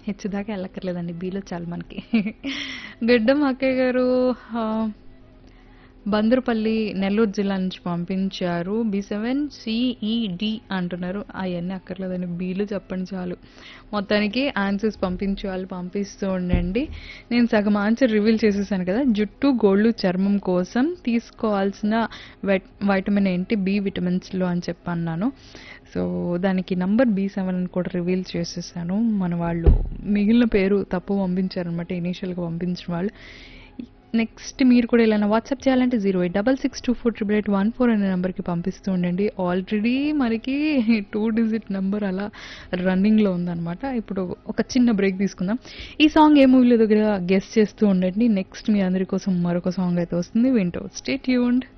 H దాకా వెళ్ళక్కర్లేదండి బీలో చాలు మనకి గడ్డం అక్కయ్య గారు ఆ, బందరుపల్లి నెల్లూరు జిల్లా నుంచి పంపించారు బి సెవెన్ సిఈడి అంటున్నారు అవన్నీ అక్కర్లేదండి బీలు చెప్పండి చాలు మొత్తానికి ఆన్సర్స్ పంపించాలి పంపిస్తూ ఉండండి నేను సగం ఆన్సర్ రివీల్ చేసేసాను కదా జుట్టు గోళ్ళు చర్మం కోసం తీసుకోవాల్సిన వైట్ వైటమిన్ ఏంటి బి విటమిన్స్లో అని చెప్పి అన్నాను సో దానికి నంబర్ బి సెవెన్ అని కూడా రివీల్ చేసేసాను మన వాళ్ళు మిగిలిన పేరు తప్పు పంపించారనమాట ఇనీషియల్గా పంపించిన వాళ్ళు నెక్స్ట్ మీరు కూడా ఇలా వాట్సాప్ చేయాలంటే zero eight double six two four triple eight one four అనే నెంబర్కి పంపిస్తూ ఉండండి ఆల్రెడీ మనకి టూ డిజిట్ నెంబర్ అలా రన్నింగ్లో ఉందన్నమాట ఇప్పుడు ఒక చిన్న బ్రేక్ తీసుకుందాం ఈ సాంగ్ ఏ మూవీలో దగ్గర గెస్ట్ చేస్తూ ఉండండి నెక్స్ట్ మీ అందరి కోసం మరొక సాంగ్ అయితే వస్తుంది వింటూ స్టే ట్యూన్డ్